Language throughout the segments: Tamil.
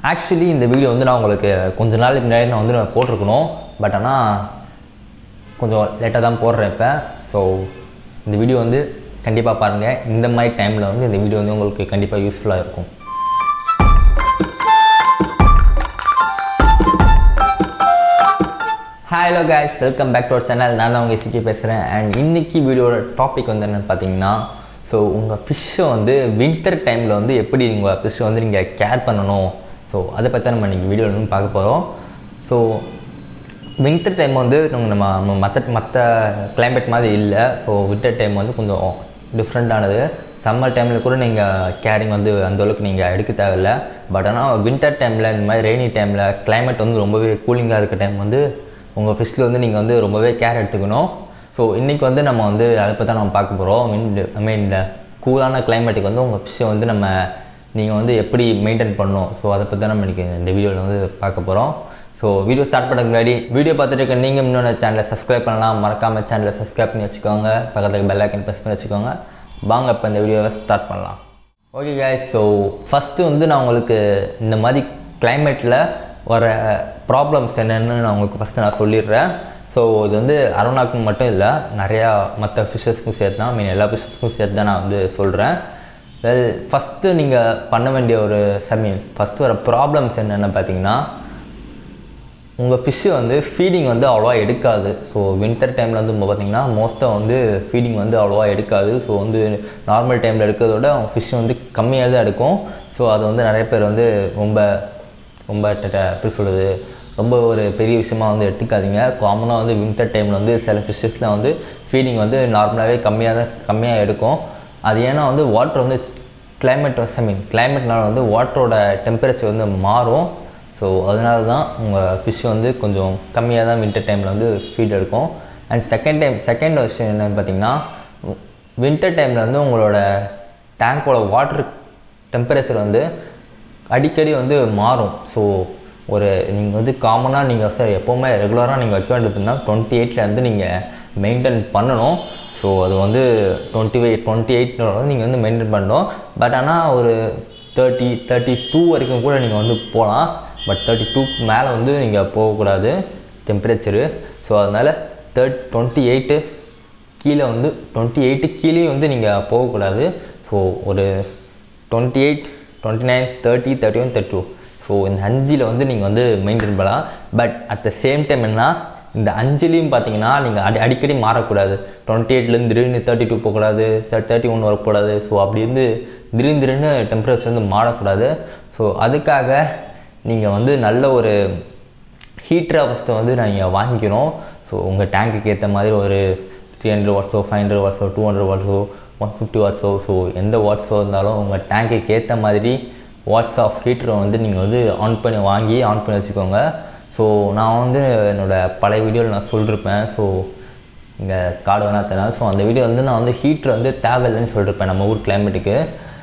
ஆக்சுவலி இந்த வீடியோ வந்து நான் உங்களுக்கு கொஞ்ச நாளுக்கு முன்னாடி நான் வந்து நான் போட்டிருக்கணும் பட் ஆனால் கொஞ்சம் லேட்டாக தான் போடுறேன் இப்போ ஸோ இந்த வீடியோ வந்து கண்டிப்பாக பாருங்கள் இந்த மாதிரி டைமில் வந்து இந்த வீடியோ வந்து உங்களுக்கு கண்டிப்பாக யூஸ்ஃபுல்லாக இருக்கும் hello guys welcome back to our channel நான் தான் உங்கள் சிக்கி பேசுகிறேன் அண்ட் இன்னைக்கு வீடியோட டாபிக் வந்து என்னென்னு பார்த்தீங்கன்னா ஸோ உங்கள் ஃபிஷ்ஷை வந்து வின்டர் டைமில் வந்து எப்படி உங்கள் ஃபிஷ்ஷை வந்து நீங்கள் கேர் பண்ணணும் ஸோ அதை பற்றி தான் நம்ம இன்றைக்கி வீடியோவில் வந்து பார்க்க போகிறோம் ஸோ வின்டர் டைம் வந்து நம்ம நம்ம மற்ற மற்ற கிளைமேட் மாதிரி இல்லை ஸோ வின்டர் டைம் வந்து கொஞ்சம் டிஃப்ரெண்ட்டானது சம்மர் டைமில் கூட நீங்கள் கேரிங் வந்து அந்தளவுக்கு நீங்கள் எடுக்க தேவையில்ல பட் ஆனால் வின்டர் டைமில் இந்த மாதிரி ரெய்னி டைமில் கிளைமேட் வந்து ரொம்பவே கூலிங்காக இருக்க டைம் வந்து உங்கள் ஃபிஷ்ஷில் வந்து நீங்கள் வந்து ரொம்பவே கேர் எடுத்துக்கணும் ஸோ இன்றைக்கி வந்து நம்ம வந்து அதை பற்றி தான் நம்ம பார்க்க போகிறோம் மீன் ஐ மீன் இந்த கூலான கிளைமேட்டுக்கு வந்து உங்கள் ஃபிஷ்ஷை வந்து நம்ம நீங்கள் வந்து எப்படி மெயின்டைன் பண்ணணும் ஸோ அதை பற்றி தான் நம்ம இன்றைக்கி இந்த வீடியோவில் வந்து பார்க்க போகிறோம் ஸோ வீடியோ ஸ்டார்ட் பண்ணுறதுக்கு முன்னாடி வீடியோ பார்த்துட்டு இருக்க நீங்கள் இன்னொன்று சேனலை சப்ஸ்கிரைப் பண்ணலாம் மறக்காமல் சேனலை சப்ஸ்கிரைப் பண்ணி வச்சுக்கோங்க பக்கத்துக்கு பெல் ஐக்கன் ப்ரெஸ் பண்ணி வச்சுக்கோங்க வாங்க இப்போ இந்த வீடியோவை ஸ்டார்ட் பண்ணலாம் ஓகே guys ஸோ ஃபஸ்ட்டு வந்து நான் உங்களுக்கு இந்த மாதிரி கிளைமேட்டில் வர ப்ராப்ளம்ஸ் என்னென்னு நான் உங்களுக்கு ஃபஸ்ட்டு நான் சொல்லிடுறேன் ஸோ இது வந்து அரோனாக்கு மட்டும் இல்லை நிறையா மற்ற ஃபிஷ்ஷஸ்க்கும் சேர்த்து தான் மீன் எல்லா ஃபிஷ்ஷஸ்க்கும் சேர்த்து தான் நான் வந்து சொல்கிறேன் வெல் ஃபஸ்ட்டு நீங்கள் பண்ண வேண்டிய ஒரு சமயம் ஃபஸ்ட்டு வர ப்ராப்ளம்ஸ் என்னென்னு பார்த்தீங்கன்னா உங்கள் ஃபிஷ்ஷு வந்து ஃபீடிங் வந்து அவ்வளோவா எடுக்காது ஸோ வின்டர் டைமில் வந்து பார்த்தீங்கன்னா மோஸ்ட்டாக வந்து ஃபீடிங் வந்து அவ்வளோவா எடுக்காது ஸோ வந்து நார்மல் டைமில் எடுக்கிறத விட ஃபிஷ் வந்து கம்மியாக தான் எடுக்கும் ஸோ அது வந்து நிறைய பேர் வந்து ரொம்ப ரொம்ப ட- எப்படி சொல்கிறது ரொம்ப ஒரு பெரிய விஷயமா வந்து எடுத்துக்காதீங்க காமனாக வந்து வின்டர் டைமில் வந்து சில ஃபிஷ்ஷஸில் வந்து ஃபீடிங் வந்து நார்மலாகவே கம்மியாக தான் கம்மியாக எடுக்கும் அது ஏன்னா வந்து வாட்டர் வந்து கிளைமேட் ஐ மீன் கிளைமேட்னால வந்து வாட்டரோட டெம்பரேச்சர் வந்து மாறும் ஸோ அதனால தான் உங்கள் ஃபிஷ் வந்து கொஞ்சம் கம்மியாக தான் வின்டர் டைமில் வந்து ஃபீட் எடுக்கும் அண்ட் செகண்ட் டைம் செகண்ட் விஷயம் என்னென்னு பார்த்தீங்கன்னா வின்டர் டைமில் வந்து உங்களோட டேங்கோட வாட்டர் டெம்பரேச்சர் வந்து அடிக்கடி வந்து மாறும் ஸோ ஒரு நீங்கள் வந்து காமனாக நீங்கள் சார் எப்போவுமே ரெகுலராக நீங்கள் வைக்க வேண்டியதுன்னா டுவெண்ட்டி எயிட்லேருந்து நீங்கள் மெயின்டைன் பண்ணணும் ஸோ அது வந்து டுவெண்ட்டி எயிட் டுவெண்ட்டி எயிட் வந்து நீங்கள் வந்து மெயின்டைன் பண்ணணும் பட் ஆனால் ஒரு தேர்ட்டி தேர்ட்டி டூ வரைக்கும் கூட நீங்கள் வந்து போகலாம் பட் தேர்ட்டி டூக்கு மேலே வந்து நீங்கள் போகக்கூடாது டெம்பரேச்சரு ஸோ அதனால் தேர்ட் டுவெண்ட்டி எயிட்டு கீழே வந்து டுவெண்ட்டி எயிட்டு கீழேயும் வந்து நீங்கள் போகக்கூடாது ஸோ ஒரு twenty eight twenty nine thirty thirty one thirty two so இந்த அஞ்சில் வந்து நீங்கள் வந்து மெயின்டைன் பண்ணலாம் but at the same time என்ன இந்த அஞ்சுலேயும் பார்த்தீங்கன்னா நீங்கள் அடி அடிக்கடி மாறக்கூடாது டுவெண்ட்டி எயிட்லேருந்து திடீர்னு தேர்ட்டி டூ போகக்கூடாது தேர்ட்டி ஒன் வரக்கூடாது ஸோ அப்படி இருந்து திடீர்னு திடீர்னு டெம்பரேச்சர் வந்து மாறக்கூடாது ஸோ அதுக்காக நீங்கள் வந்து நல்ல ஒரு ஹீட்டரை ஃபஸ்ட்டு வந்து நீங்கள் வாங்கிக்கணும் ஸோ உங்கள் டேங்க்குக்கு ஏற்ற மாதிரி ஒரு த்ரீ ஹண்ட்ரட் வாட்ஸோ ஃபைவ் ஹண்ட்ரட் வாட்ஸோ டூ ஹண்ட்ரட் வாட்ஸோ ஒன் ஃபிஃப்டி வாட்ஸோ ஸோ எந்த வாட்ஸோ இருந்தாலும் உங்கள் டேங்க்குக்கு ஏற்ற மாதிரி வாட்ஸ் ஆஃப் ஹீட்டரை வந்து நீங்கள் வந்து ஆன் பண்ணி வாங்கி ஆன் பண்ணி வச்சுக்கோங்க ஸோ நான் வந்து என்னோடய பழைய வீடியோவில் நான் சொல்லியிருப்பேன் ஸோ இங்கே கார்டு வேணா தரேன் ஸோ அந்த வீடியோ வந்து நான் வந்து ஹீட்ரு வந்து தேவையில்லைன்னு சொல்லியிருப்பேன் நம்ம ஊர் கிளைமேட்டுக்கு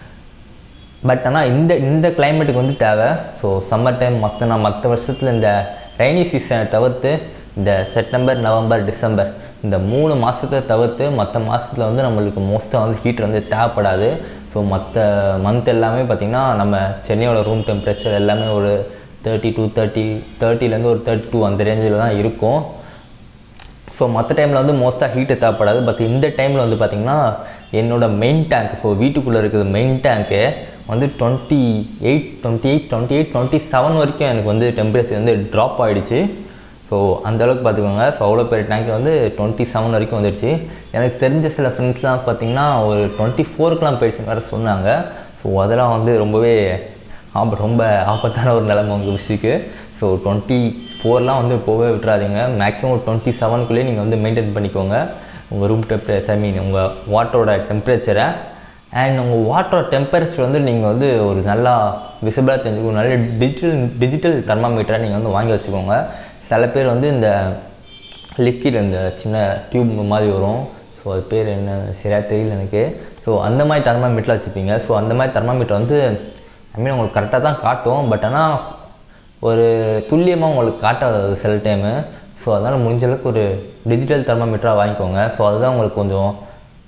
பட் ஆனால் இந்த இந்த கிளைமேட்டுக்கு வந்து தேவை ஸோ சம்மர் டைம் மற்ற நான் மற்ற வருஷத்தில் இந்த ரெய்னி சீசனை தவிர்த்து இந்த செப்டம்பர் நவம்பர் டிசம்பர் இந்த மூணு மாதத்தை தவிர்த்து மற்ற மாதத்தில் வந்து நம்மளுக்கு மோஸ்ட்டாக வந்து ஹீட் வந்து தேவைப்படாது ஸோ மற்ற மந்த் எல்லாமே பார்த்திங்கன்னா நம்ம சென்னையோட ரூம் டெம்பரேச்சர் எல்லாமே ஒரு தேர்ட்டி டூ தேர்ட்டி தேர்ட்டிலேருந்து ஒரு தேர்ட்டி டூ அந்த ரேஞ்சில் தான் இருக்கும் ஸோ மற்ற டைமில் வந்து மோஸ்ட்டாக ஹீட்டு தேவைப்படாது பட் இந்த டைமில் வந்து பார்த்திங்கன்னா என்னோடய மெயின் டேங்க் ஸோ வீட்டுக்குள்ளே இருக்கிற மெயின் டேங்க்கு வந்து twenty eight twenty eight twenty eight twenty seven வரைக்கும் எனக்கு வந்து டெம்பரேச்சர் வந்து ட்ராப் ஆகிடுச்சு ஸோ அந்தளவுக்கு பார்த்துக்கோங்க ஸோ அவ்வளோ பெரிய டேங்க் வந்து டுவெண்ட்டி செவன் வரைக்கும் வந்துடுச்சு எனக்கு தெரிஞ்ச சில ஃப்ரெண்ட்ஸ்லாம் பார்த்திங்கன்னா ஒரு டுவெண்ட்டி ஃபோருக்குலாம் போயிடுச்சுன்னு வேறு சொன்னாங்க ஸோ அதெல்லாம் வந்து ரொம்பவே ஆப ரொம்ப ஆபத்தான ஒரு நிலைமை உங்கள் விஷயக்கு ஸோ டுவெண்ட்டி ஃபோர்லாம் வந்து போகவே விட்டுறாதீங்க மேக்ஸிமம் ஒரு டுவெண்ட்டி செவனுக்குள்ளேயே நீங்கள் வந்து மெயின்டைன் பண்ணிக்கோங்க உங்கள் ரூம் டெம்பரேச்சர் ஐ மீன் உங்கள் வாட்டரோட டெம்பரேச்சரை அண்ட் உங்கள் வாட்டரோட டெம்பரேச்சர் வந்து நீங்கள் வந்து ஒரு நல்லா விசிபிளாக தெரிஞ்சுக்கணும் நல்ல டிஜிட்டல் டிஜிட்டல் தெர்மாமீட்டரை நீங்கள் வந்து வாங்கி வச்சுக்கோங்க சில பேர் வந்து இந்த லிக்விட் இந்த சின்ன டியூப் மாதிரி வரும் ஸோ அது பேர் என்ன சரியாக தெரியல எனக்கு ஸோ அந்த மாதிரி தெர்மாமீட்டர் வச்சுப்பீங்க ஸோ அந்த மாதிரி தெர்மாமீட்டர் வந்து ஐ மீன் உங்களுக்கு கரெக்டாக தான் காட்டும் பட் ஆனால் ஒரு துல்லியமாக உங்களுக்கு காட்டாது அது சில டைமு ஸோ அதனால் முடிஞ்ச அளவுக்கு ஒரு டிஜிட்டல் தெர்மாமீட்டராக வாங்கிக்கோங்க ஸோ அதுதான் உங்களுக்கு கொஞ்சம்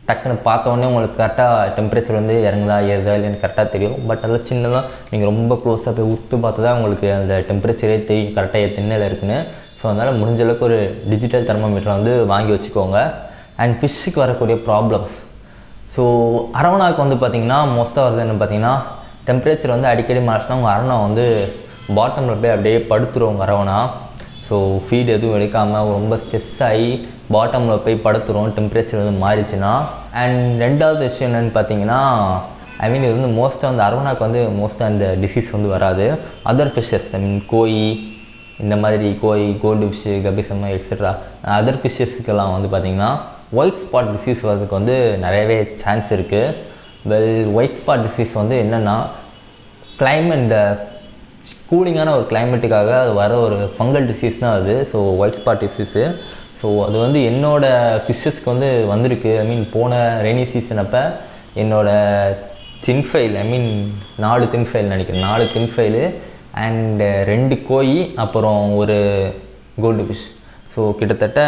டக்குன்னு பார்த்த உடனே உங்களுக்கு கரெக்டாக டெம்பரேச்சர் வந்து இறங்குதா ஏறுதா இல்லைன்னு கரெக்டாக தெரியும் பட் அதில் சின்னதாக நீங்கள் ரொம்ப க்ளோஸாக போய் உத்து பார்த்து தான் உங்களுக்கு அந்த டெம்பரேச்சரே தெரியும் கரெக்டாக திண்ணையில் இருக்குன்னு ஸோ அதனால் முடிஞ்ச அளவுக்கு ஒரு டிஜிட்டல் தெர்மோமீட்டரை வந்து வாங்கி வச்சுக்கோங்க அண்ட் ஃபிஷ்ஷுக்கு வரக்கூடிய ப்ராப்ளம்ஸ் ஸோ அரவணாவுக்கு வந்து பார்த்திங்கன்னா மோஸ்ட்டாக வருது என்ன பார்த்தீங்கன்னா டெம்பரேச்சர் வந்து அடிக்கடி மாறிச்சுனா உங்கள் அரவணா வந்து பாட்டமில் போய் அப்படியே படுத்துரும் உங்கள் அரவணா ஸோ ஃபீட் எதுவும் எடுக்காமல் ரொம்ப ஸ்ட்ரெஸ் ஆகி பாட்டமில் போய் படுத்துரும் டெம்பரேச்சர் வந்து மாறிச்சுன்னா அண்ட் ரெண்டாவது விஷயம் என்னென்னு பார்த்தீங்கன்னா ஐ மீன் இது வந்து மோஸ்ட்டாக வந்து அரவணாக்கு வந்து மோஸ்ட்டாக இந்த டிசீஸ் வந்து வராது அதர் ஃபிஷ்ஷஸ் ஐ மீன் கோழி இந்த மாதிரி கோழி கோல்டு ஃபிஷ்ஷு கபிசம் எக்ஸெட்ரா அதர் ஃபிஷ்ஷஸ்க்கெல்லாம் வந்து பார்த்திங்கன்னா ஒயிட் ஸ்பாட் டிசீஸ் வரதுக்கு வந்து நிறையவே சான்ஸ் இருக்குது வெல் ஒயிட் ஸ்பாட் டிசீஸ் வந்து என்னென்னா கிளைமேட் இந்த கூலிங்கான ஒரு கிளைமேட்டுக்காக அது வர ஒரு ஃபங்கல் டிசீஸ் தான் அது so white spot disease so அது வந்து என்னோடய ஃபிஷ்ஷஸ்க்கு வந்து வந்திருக்கு ஐ மீன் போன ரெய்னி சீசன் அப்போ என்னோடய தின்ஃபைல் ஐ மீன் நாலு தின்ஃபைல் நினைக்கிறேன் நாலு தின்ஃபைலு அண்டு ரெண்டு கோழி அப்புறம் ஒரு கோல்டு ஃபிஷ் ஸோ கிட்டத்தட்ட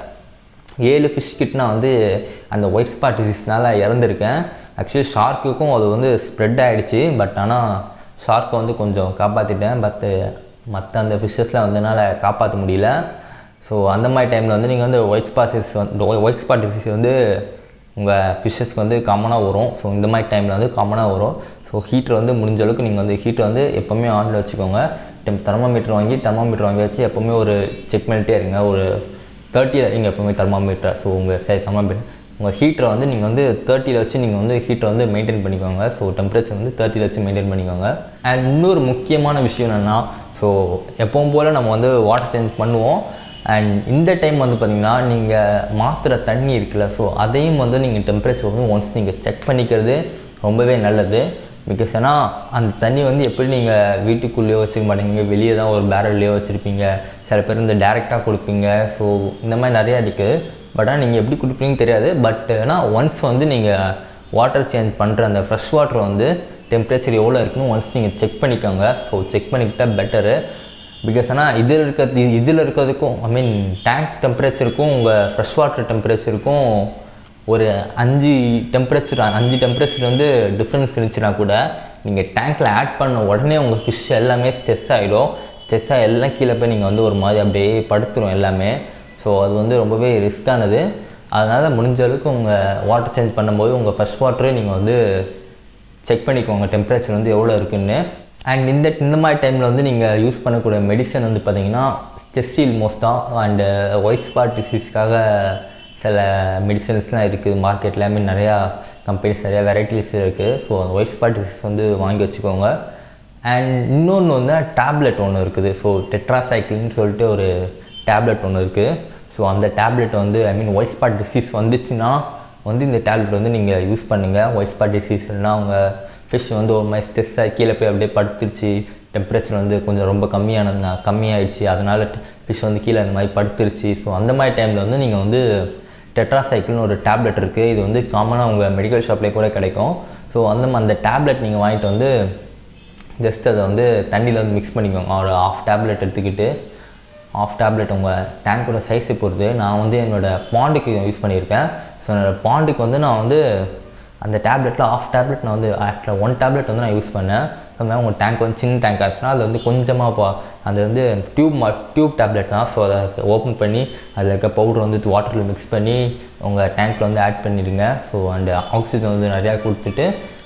ஏழு ஃபிஷ் கிட்டனா வந்து அந்த ஒயிட் ஸ்பாட் டிசீஸ்னால் இறந்துருக்கேன் ஆக்சுவலி ஷார்க்குக்கும் அது வந்து ஸ்ப்ரெட் ஆகிடுச்சு பட் ஆனால் ஷார்க்கை வந்து கொஞ்சம் காப்பாற்றிட்டேன் பட்டு மற்ற அந்த ஃபிஷ்ஷஸில் வந்து என்னால் காப்பாற்ற முடியல ஸோ அந்த மாதிரி டைமில் வந்து நீங்கள் வந்து ஒயிட் ஸ்பாட்ஸ் வந்து ஒயிட் ஸ்பாட் டிசீஸ் வந்து உங்கள் ஃபிஷ்ஷஸ்க்கு வந்து காமனாக வரும் ஸோ இந்த மாதிரி டைமில் வந்து காமனாக வரும் ஸோ ஹீட்டர் வந்து முடிஞ்ச அளவுக்கு நீங்கள் வந்து ஹீட்டர் வந்து எப்போவுமே ஆனில் வச்சுக்கோங்க டெம் தெர்மோமீட்டர் வாங்கி தெர்மோமீட்டர் வாங்கி வச்சு எப்போவுமே ஒரு செக் பண்ணிட்டே இருங்க ஒரு தேர்ட்டியில் வைங்க எப்போவுமே தெர்மாமீட்டர் ஸோ உங்கள் சரி தெர்மாமீட்டர் உங்கள் ஹீட்டரை வந்து நீங்கள் வந்து தேர்ட்டியில் வச்சு நீங்கள் வந்து ஹீட்டரை வந்து மெயின்டைன் பண்ணிக்கோங்க ஸோ டெம்பரேச்சர் வந்து தேர்ட்டியில் வச்சு மெயின்டைன் பண்ணிக்கோங்க அண்ட் இன்னொரு முக்கியமான விஷயம் என்னென்னா ஸோ எப்பவும் போல் நம்ம வந்து வாட்டர் சேஞ்ச் பண்ணுவோம் அண்ட் இந்த டைம் வந்து பார்த்திங்கன்னா நீங்கள் மாற்றுற தண்ணி இருக்குல்ல ஸோ அதையும் வந்து நீங்கள் டெம்பரேச்சர் வந்து ஒன்ஸ் நீங்கள் செக் பண்ணிக்கிறது ரொம்பவே நல்லது பிகாஸ் ஏன்னா அந்த தண்ணி வந்து எப்படி நீங்கள் வீட்டுக்குள்ளேயோ வச்சுக்க மாட்டீங்க வெளியே தான் ஒரு பேரல்லையோ வச்சுருப்பீங்க சில பேர் இந்த டேரெக்டாக கொடுப்பீங்க ஸோ இந்த மாதிரி நிறையா இருக்குது பட் ஆனால் நீங்கள் எப்படி கொடுப்பீங்கன்னு தெரியாது பட் ஆனால் ஒன்ஸ் வந்து நீங்கள் வாட்டர் சேஞ்ச் பண்ணுற அந்த ஃப்ரெஷ் வாட்டர் வந்து டெம்பரேச்சர் எவ்வளோ இருக்குன்னு ஒன்ஸ் நீங்கள் செக் பண்ணிக்கோங்க ஸோ செக் பண்ணிக்கிட்டால் பெட்டரு பிகாஸ் ஆனால் இதில் இருக்கிறது இதில் இருக்கிறதுக்கும் ஐ மீன் டேங்க் டெம்பரேச்சருக்கும் உங்கள் ஃப்ரெஷ் வாட்டர் டெம்பரேச்சருக்கும் ஒரு அஞ்சு டெம்பரேச்சர் அஞ்சு டெம்பரேச்சர் வந்து டிஃப்ரென்ஸ் இருந்துச்சுன்னா கூட நீங்கள் டேங்க்கில் ஆட் பண்ண உடனே உங்கள் ஃபிஷ் எல்லாமே ஸ்ட்ரெஸ் ஆகிடும் ஸ்ட்ரெஸ்ஸாக எல்லாம் கீழே போய் நீங்கள் வந்து ஒரு மாதிரி அப்படியே படுத்துரும் எல்லாமே ஸோ அது வந்து ரொம்பவே ரிஸ்க்கானது அதனால் முடிஞ்ச அளவுக்கு உங்கள் வாட்டர் சேஞ்ச் பண்ணும்போது உங்கள் ஃபஸ்ட் வாட்டரே நீங்கள் வந்து செக் பண்ணிக்கோங்க டெம்பரேச்சர் வந்து எவ்வளோ இருக்குன்னு அண்ட் இந்த இந்த மாதிரி டைமில் வந்து நீங்கள் யூஸ் பண்ணக்கூடிய மெடிசன் வந்து பார்த்தீங்கன்னா ஸ்டெஸ்டில் மோஸ்ட்டாக அண்டு ஒயிட் ஸ்பாட் டிசீஸ்க்காக சில மெடிசன்ஸ்லாம் இருக்குது மார்க்கெட்டில் ஐ மீன் நிறையா கம்பெனிஸ் நிறையா வெரைட்டிஸ் இருக்குது ஸோ அந்த ஒயிட் ஸ்பாட் டிசீஸ் வந்து வாங்கி வச்சுக்கோங்க அண்ட் இன்னொன்று வந்து டேப்லெட் ஒன்று இருக்குது ஸோ டெட்ராசைக்கிள்னு சொல்லிட்டு ஒரு டேப்லெட் ஒன்று இருக்குது ஸோ அந்த டேப்லெட் வந்து I mean white spot disease வந்துச்சுன்னா வந்து இந்த டேப்லெட் வந்து நீங்கள் யூஸ் பண்ணுங்கள் ஒயிட் ஸ்பாட் டிசீஸ் இல்லைனா அவங்க ஃபிஷ் வந்து ஒரு மாதிரி ஸ்ட்ரெஸ்ஸாக கீழே போய் அப்படியே படுத்துருச்சு டெம்பரேச்சர் வந்து கொஞ்சம் ரொம்ப கம்மியானது கம்மியாயிடுச்சு அதனால் ஃபிஷ் வந்து கீழே அந்த மாதிரி படுத்துருச்சு ஸோ அந்த மாதிரி டைமில் வந்து நீங்கள் வந்து டெட்ராசைக்கிள்னு ஒரு டேப்லெட் இருக்குது இது வந்து காமனாக உங்கள் மெடிக்கல் ஷாப்லேயே கூட கிடைக்கும் ஸோ அந்த அந்த டேப்லெட் நீங்கள் வாங்கிட்டு வந்து ஜஸ்ட் அதை வந்து தண்ணியில் வந்து மிக்ஸ் பண்ணிக்கோங்க ஒரு ஆஃப் டேப்லெட் எடுத்துக்கிட்டு ஆஃப் டேப்லெட் உங்கள் டேங்கோட சைஸை பொறுத்து நான் வந்து என்னோடய பாண்டுக்கு யூஸ் பண்ணியிருக்கேன் ஸோ என்னோடய பாண்டுக்கு வந்து நான் வந்து அந்த டேப்லெட்டில் ஆஃப் டேப்லெட் நான் வந்து ஆஃப்டர் ஒன் டேப்லெட் வந்து நான் யூஸ் பண்ணேன் அது மாதிரி உங்கள் டேங்க் வந்து சின்ன டேங்க் ஆச்சுன்னா அது வந்து கொஞ்சமாக பா அது வந்து டியூப் மா டியூப் டேப்லெட் தான் ஸோ அதை ஓப்பன் பண்ணி அதில் இருக்க பவுடர் வந்து வாட்டரில் மிக்ஸ் பண்ணி உங்கள் டேங்க்கில் வந்து ஆட் பண்ணிடுங்க ஸோ அண்ட் ஆக்சிஜன் வந்து நிறையா கொடுத்துட்டு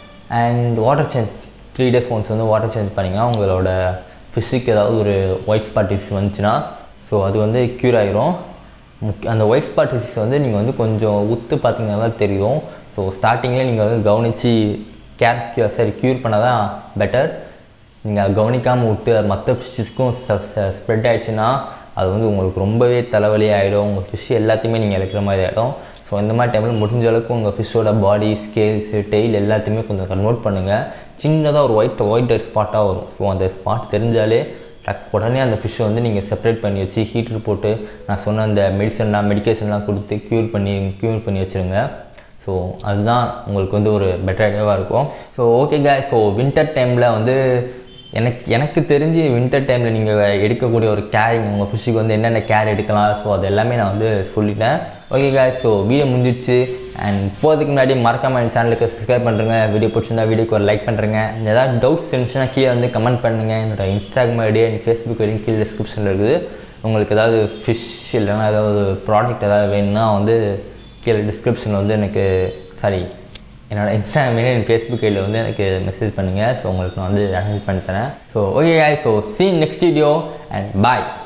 and water change three days once வந்து வாட்டர் சேஞ்ச் பண்ணிங்கன்னா உங்களோட ஃபிஷ்ஷுக்கு ஏதாவது ஒரு ஒயிட் ஸ்பாட் டிசீஸ் வந்துச்சுன்னா ஸோ அது வந்து க்யூர் ஆகிரும் முக் அந்த ஒயிட் ஸ்பாட் டிசீஸ் வந்து நீங்கள் வந்து கொஞ்சம் உத்து பார்த்தீங்கன்னா தான் தெரியும் ஸோ ஸ்டார்டிங்கில் நீங்கள் வந்து கவனித்து கேர் க்யூர் சரி க்யூர் பண்ணால் தான் பெட்டர் நீங்கள் கவனிக்காமல் விட்டு அது மற்ற ஃபிஷ்ஷஸ்க்கும் ஸ்ப்ரெட் ஆகிடுச்சுன்னா அது வந்து உங்களுக்கு ரொம்பவே தலைவலி ஆகிடும் உங்கள் ஃபிஷ் எல்லாத்தையுமே நீங்கள் இழக்கிற மாதிரி ஆகிடும் ஸோ இந்த மாதிரி டைமில் முடிஞ்ச அளவுக்கு உங்கள் ஃபிஷ்ஷோட பாடி ஸ்கேல்ஸு டெய்ல் எல்லாத்தையுமே கொஞ்சம் கன்வெர்ட் பண்ணுங்கள் சின்னதாக ஒரு ஒயிட் ஒயிட் ஸ்பாட்டாக வரும் ஸோ அந்த ஸ்பாட் தெரிஞ்சாலே டக் உடனே அந்த ஃபிஷ்ஷை வந்து நீங்கள் செப்பரேட் பண்ணி வச்சு ஹீட்டர் போட்டு நான் சொன்ன அந்த மெடிசன்லாம் மெடிக்கேஷன்லாம் கொடுத்து க்யூர் பண்ணி க்யூர் பண்ணி வச்சுருங்க ஸோ அதுதான் உங்களுக்கு வந்து ஒரு பெட்டர் ஐடியாவாக இருக்கும் so okay k so winter டைமில் வந்து எனக்கு எனக்கு தெரிஞ்சு வின்டர் டைமில் நீங்கள் எடுக்கக்கூடிய ஒரு கேரிங் உங்கள் ஃபிஷ்ஷுக்கு வந்து என்னென்ன கேர் எடுக்கலாம் ஸோ அது எல்லாமே நான் வந்து சொல்லிட்டேன் ஓகே guys ஸோ வீடியோ முடிஞ்சிடுச்சு அண்ட் போகிறதுக்கு முன்னாடி மறக்காம என் சேனலுக்கு சப்ஸ்கிரைப் பண்ணுறேங்க வீடியோ பிடிச்சிருந்தா வீடியோக்கு ஒரு லைக் பண்ணுறேங்க ஏதாவது டவுட்ஸ் இருந்துச்சுன்னா கீழே வந்து கமெண்ட் பண்ணுங்கள் என்னோட Instagram ID and Facebook ID கீழே டிஸ்கிரிப்ஷனில் இருக்குது உங்களுக்கு ஏதாவது ஃபிஷ் இல்லைன்னா ஏதாவது ப்ராடக்ட் ஏதாவது வேணும்னா வந்து கீழே டிஸ்கிரிப்ஷனில் வந்து எனக்கு சாரி என்னோட இன்ஸ்டாகிராம் என் ஃபேஸ்புக் ஐடியில் வந்து எனக்கு மெசேஜ் பண்ணுங்கள் ஸோ உங்களுக்கு நான் வந்து அரேஞ்ச் பண்ணி தரேன் so okay so see in next video and bye